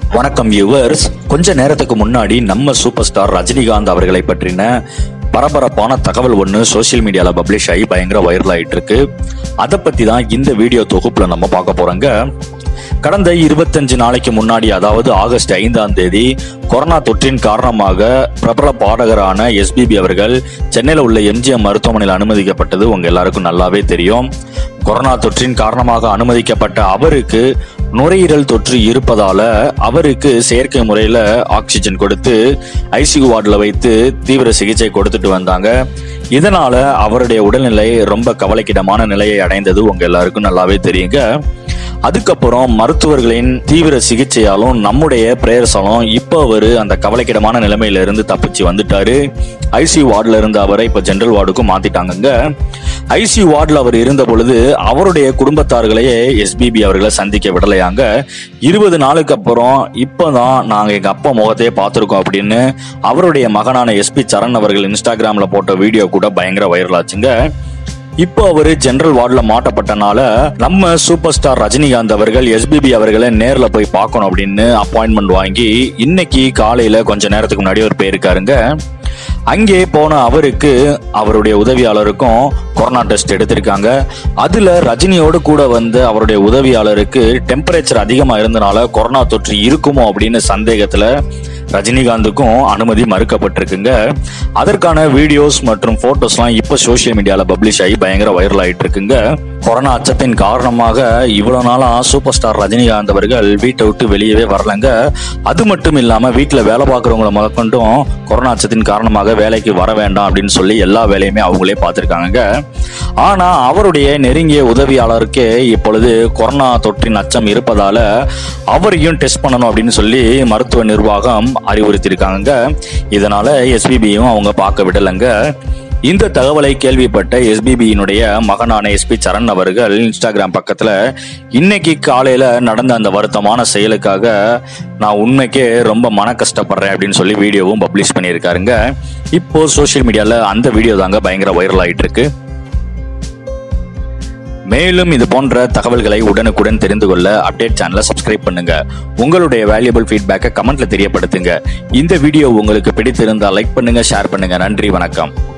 வணக்கம் வியூவர்ஸ் கொஞ்ச நேரத்துக்கு முன்னாடி நம்ம சூப்பர் ஸ்டார் ரஜினிகாந்த் அவர்களை பற்றின பரபரப்பான தகவல் ஒன்று சோஷியல் மீடியால பப்ளிஷ் ஆகி பயங்கர வைரல் ஆயிட்டு இருக்கு அதை பத்தி தான் இந்த வீடியோ தொகுப்புல நம்ம பார்க்க போறோங்க கடந்த இருபத்தஞ்சு நாளைக்கு முன்னாடி அதாவது ஆகஸ்ட் ஐந்தாம் தேதி கொரோனா தொற்றின் காரணமாக பிரபல பாடகரான எஸ்பிபி அவர்கள் சென்னையில் உள்ள எம்ஜிஎம் மருத்துவமனையில் அனுமதிக்கப்பட்டது உங்க எல்லாருக்கும் நல்லாவே தெரியும் கொரோனா தொற்றின் காரணமாக அனுமதிக்கப்பட்ட அவருக்கு நுரையீரல் தொற்று இருப்பதால அவருக்கு செயற்கை முறையில ஆக்சிஜன் கொடுத்து ஐசியூ வார்டில் வைத்து தீவிர சிகிச்சை கொடுத்துட்டு வந்தாங்க இதனால அவருடைய உடல்நிலை ரொம்ப கவலைக்கிடமான நிலையை அடைந்தது உங்க எல்லாருக்கும் நல்லாவே தெரியுங்க அதுக்கப்புறம் மருத்துவர்களின் தீவிர சிகிச்சையாலும் நம்முடைய பிரேயர்ஸாலும் இப்போ அவரு அந்த கவலைக்கிடமான நிலைமையில இருந்து தப்பிச்சு வந்துட்டாரு ஐசியூ வார்டில் இருந்த அவரை இப்போ ஜெனரல் வார்டுக்கும் மாத்திட்டாங்கங்க ஐசியூ வார்டில் அவர் இருந்த பொழுது அவருடைய குடும்பத்தார்களையே எஸ்பிபி அவர்களை சந்திக்க விடலையாங்க இருபது நாளுக்கு அப்புறம் இப்போதான் நாங்க எங்க அப்பா முகத்தையே பார்த்துருக்கோம் அப்படின்னு அவருடைய மகனான எஸ்பி சரண் அவர்கள் இன்ஸ்டாகிராம்ல போட்ட வீடியோ கூட பயங்கர வைரல் ஆச்சுங்க இப்போ அவரு ஜெனரல் வார்டுல மாட்டப்பட்டனால நம்ம சூப்பர் ஸ்டார் ரஜினிகாந்த் அவர்கள் எஸ்பிபி அவர்களை நேர்ல போய் பார்க்கணும் அப்படின்னு அப்பாயின்மெண்ட் வாங்கி இன்னைக்கு காலையில கொஞ்ச நேரத்துக்கு முன்னாடி ஒரு போயிருக்காருங்க அங்கே போன அவருக்கு அவருடைய உதவியாளருக்கும் கொரோனா டெஸ்ட் எடுத்திருக்காங்க அதுல ரஜினியோடு கூட வந்து அவருடைய உதவியாளருக்கு டெம்பரேச்சர் அதிகமா இருந்தனால கொரோனா தொற்று இருக்குமோ அப்படின்னு சந்தேகத்துல ரஜினிகாந்துக்கும் அனுமதி மறுக்கப்பட்டிருக்குங்க அதற்கான வீடியோஸ் மற்றும் போட்டோஸ்லாம் இப்போ சோஷியல் மீடியால பப்ளிஷ் ஆகி பயங்கர வைரல் ஆயிட்டு இருக்குங்க கொரோனா அச்சத்தின் காரணமாக இவ்வளவு நாளா சூப்பர் ஸ்டார் ரஜினிகாந்த் அவர்கள் வீட்டை விட்டு வெளியவே வரலங்க அது மட்டும் இல்லாம வீட்டுல வேலை பார்க்குறவங்கள முதற்கொண்டும் கொரோனா அச்சத்தின் காரணமாக வேலைக்கு வர வேண்டாம் அப்படின்னு சொல்லி எல்லா வேலையுமே அவங்களே பார்த்துருக்காங்க ஆனா அவருடைய நெருங்கிய உதவியாளருக்கே இப்பொழுது கொரோனா தொற்றின் அச்சம் இருப்பதால அவரையும் டெஸ்ட் பண்ணணும் அப்படின்னு சொல்லி மருத்துவ நிர்வாகம் அறிவுறுத்தியிருக்காங்க இதனால எஸ்பிபியும் அவங்க பார்க்க விடலைங்க இந்த தகவலை கேள்விப்பட்ட எஸ்பிபியினுடைய மகனான எஸ்பி சரண் அவர்கள் இன்ஸ்டாகிராம் பக்கத்துல இன்னைக்கு காலையில நடந்த அந்த வருத்தமான செயலுக்காக நான் உண்மைக்கே ரொம்ப மன கஷ்டப்படுறேன் அப்படின்னு சொல்லி வீடியோவும் பப்ளிஷ் பண்ணியிருக்காருங்க இப்போ சோஷியல் மீடியால அந்த வீடியோ தாங்க பயங்கர வைரல் ஆயிட்டு இருக்கு மேலும் இது போன்ற தகவல்களை உடனுக்குடன் தெரிந்து கொள்ள அப்டேட் சேனலை சப்ஸ்கிரைப் பண்ணுங்க உங்களுடைய வேல்யூபிள் ஃபீட்பேக்கை கமெண்ட்ல தெரியப்படுத்துங்க இந்த வீடியோ உங்களுக்கு பிடித்திருந்தால் லைக் பண்ணுங்க ஷேர் பண்ணுங்க நன்றி வணக்கம்